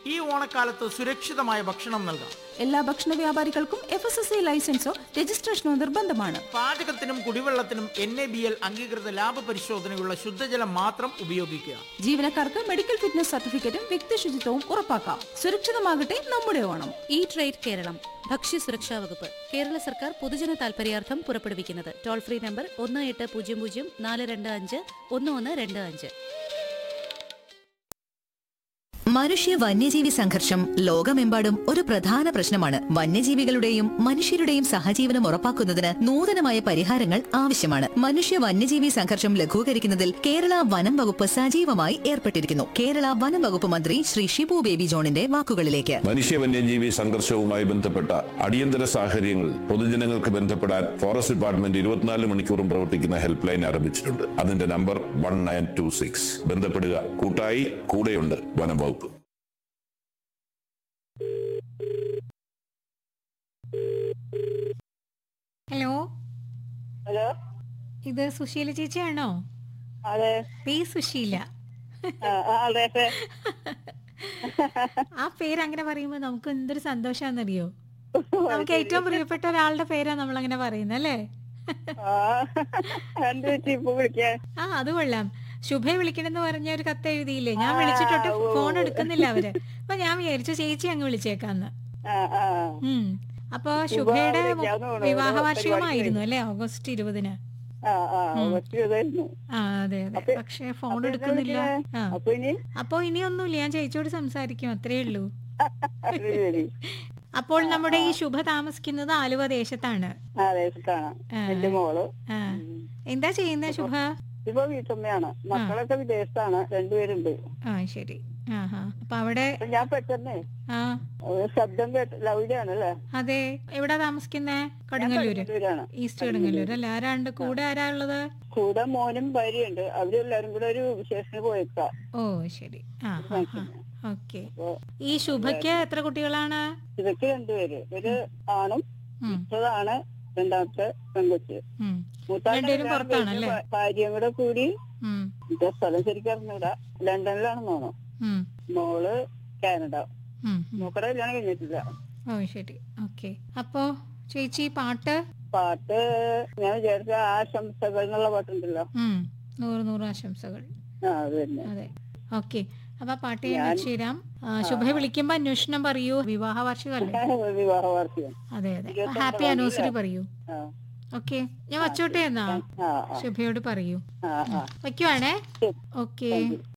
ഈ ഓണക്കാലത്ത് സുരക്ഷിതമായ ഭക്ഷണം നൽകാം എല്ലാ ഭക്ഷണ വ്യാപാരികൾക്കും എഫ് എസ് എസ് ഐ ലൈസൻസോ രജിസ്ട്രേഷനോ നിർബന്ധമാണ് പാചകത്തിനും കുടിവെള്ളത്തിനും എൻ എ ബി എൽ അംഗീകൃത ലാഭ പരിശോധനയുള്ള ശുദ്ധജലം മാത്രം ഉപയോഗിക്കുക ജീവനക്കാർക്ക് മെഡിക്കൽ ഫിറ്റ്നസ് സർട്ടിഫിക്കറ്റും വ്യക്തി ശുചിത്വവും ഉറപ്പാക്കാം സുരക്ഷിതമാകട്ടെ നമ്മുടെ ഓണം ഈ ട്രേഡ് കേരളം ഭക്ഷ്യ സുരക്ഷാ വകുപ്പ് കേരള സർക്കാർ പൊതുജന താൽപര്യാർത്ഥം പുറപ്പെടുവിക്കുന്നത് ടോൾ ഫ്രീ നമ്പർ ഒന്ന് എട്ട് പൂജ്യം പൂജ്യം നാല് രണ്ട് അഞ്ച് ഒന്ന് ഒന്ന് രണ്ട് അഞ്ച് മനുഷ്യ വന്യജീവി സംഘർഷം ലോകമെമ്പാടും ഒരു പ്രധാന പ്രശ്നമാണ് വന്യജീവികളുടെയും മനുഷ്യരുടെയും സഹജീവനം ഉറപ്പാക്കുന്നതിന് നൂതനമായ പരിഹാരങ്ങൾ ആവശ്യമാണ് മനുഷ്യ വന്യജീവി സംഘർഷം ലഘൂകരിക്കുന്നതിൽ കേരള വനം വകുപ്പ് സജീവമായി ഏർപ്പെട്ടിരിക്കുന്നു കേരള വനം വകുപ്പ് മന്ത്രി ശ്രീ ഷിബു ബേബി ജോണിന്റെ വാക്കുകളിലേക്ക് മനുഷ്യ വന്യജീവി സംഘർഷവുമായി ബന്ധപ്പെട്ട അടിയന്തര സാഹചര്യങ്ങൾ പൊതുജനങ്ങൾക്ക് ബന്ധപ്പെടാൻ ഫോറസ്റ്റ് ഡിപ്പാർട്ട്മെന്റ് ഇരുപത്തിനാല് മണിക്കൂറും പ്രവർത്തിക്കുന്ന ഹെൽപ്പ് ലൈൻ ആരംഭിച്ചിട്ടുണ്ട് അതിന്റെ number one nine two six ബന്ധപ്പെടുക കൂട്ടായി കൂടെയുണ്ട് വനം വകുപ്പ് ഹലോ ഹലോ ഇത് സുശീല ചേച്ചിയാണോ അതെ പി സുശീല ആ, ആ, അതെ അതെ ആ പേര് അങ്ങനെ പറയുമ്പോൾ നമുക്ക് എന്തൊരു സന്തോഷാന്നറിയോ നമുക്ക് ഏറ്റവും പ്രിയപ്പെട്ട ഒരാളുടെ പേരാ നമ്മൾ അങ്ങനെ പറയുന്നത് അല്ലേ ആ എന്ത് പറ്റി ഇപ്പൊ വിളിക്കാൻ ആ അത് കൊള്ളാം ശുഭയെ വിളിക്കണമെന്ന് പറഞ്ഞ ഒരു കത്ത് എഴുതിയില്ലേ ഞാൻ വിളിച്ചിട്ടൊട്ട് ഫോൺ എടുക്കുന്നില്ല അവര് അപ്പൊ ഞാൻ വിചാരിച്ചു ചേച്ചി അങ്ങ് വിളിച്ചേക്കാന്ന് ആ ആ ഉം അപ്പൊ ശുഭയുടെ വിളിക്കാന്ന് തോന്നുന്നു. വിവാഹ ഒരു വാർഷികമായിരുന്നു അല്ലേ ഓഗസ്റ്റ് ഇരുപതിന് ആ ആ കുറച്ച് ഇതായിരുന്നു ആ അതെ അതെ അപ്പൊ- പക്ഷെ ഫോൺ അപ്പൊ എന്താ എടുക്കുന്നില്ല വിളിക്കണേ? ആ അപ്പൊ ഇനി അപ്പൊ ഇനിയൊന്നുമില്ല ഞാൻ ചേച്ചിയോട് സംസാരിക്കും അത്രേ ഉള്ളൂ അത് ശരി അപ്പോൾ നമ്മുടെ ഈ ശുഭ താമസിക്കുന്നത് ആലുവ ദേശത്താണ് ആ ദേശത്താണ് ആ. എന്റെ മോള് ആ എന്താ ചെയ്യുന്നത് ശുഭ ഇപ്പൊ വീട്ടമ്മയാണ് മക്കളൊക്കെ വിദേശത്താണ് രണ്ടുപേരുണ്ട് ആ ശരി ആ ഹാ അപ്പൊ അവിടെ അപ്പൊ ഞാൻ പെട്ടെന്നേ ആ ഒരു ശബ്ദം കേട്ട് ലൗഡാണ് അല്ലേ അതെ എവിടാ താമസിക്കുന്നേ കടുങ്ങല്ലൂര് കടുങ്ങല്ലൂരാണ്. ഈസ്റ്റ് കടുങ്ങല്ലൂർ അല്ല ആരാണ്ട് കൂടെ ആരാ ഉള്ളത് കൂടെ മോനും ഭാര്യയുണ്ട് അവരെല്ലാരും കൂടെ ഒരു വിശേഷത്തിന് പോയേക്കാം ഓ ശരി ആ ഹാ ഹാ ഓക്കെ ഈ ശുഭയ്ക്ക് എത്ര കുട്ടികളാണ് ഇതൊക്കെ രണ്ടുപേര് ഒരു ആണും ഉം, ഇതാണ് രണ്ടാമത്തെ പെൺകൊച്ച് ഉം, മൂത്താളുടെ രണ്ടുപേരും കല്യാണം പുറത്താണല്ലേ? കഴിഞ്ഞ് ഭാര്യയും കൂടെ കൂടി ഉം, ഇത് സ്ഥലം ശരിക്കും അറിഞ്ഞൂടാ ലണ്ടനിലാണെന്ന് തോന്നുന്നു ഉം, മോള് കാനഡ ഉം, ഉം. മോക്കടെ കല്യാണം കഴിഞ്ഞിട്ടില്ല ഓ ശരി ഓക്കെ അപ്പോ ചേച്ചി പാട്ട് പാട്ട് ഞാൻ വിചാരിച്ച ആശംസകൾ എന്നുള്ള പാട്ടുണ്ടല്ലോ ഉം, നൂറ് നൂറ് ആശംസകൾ ആ അത് തന്നെ അതെ ഓക്കെ അപ്പൊ ആ പാട്ട് ഞാൻ വെച്ച് തരാം ആ, ശുഭയെ വിളിക്കുമ്പോ അന്വേഷണം പറയൂ വിവാഹ വാർഷികമല്ലേ വിവാഹ വാർഷികം അതെ അതെ ഇരുപത്തൊമ്പതാം ഹാപ്പി തീയതി ആനിവേഴ്സറി പറയൂ ആ ഓക്കെ ഞാൻ വച്ചോട്ടെ എന്നാ ആ ആ ശുഭയോട് പറയൂ ആ ആ വയ്ക്കുവാണേ ശരി. ഓക്കെ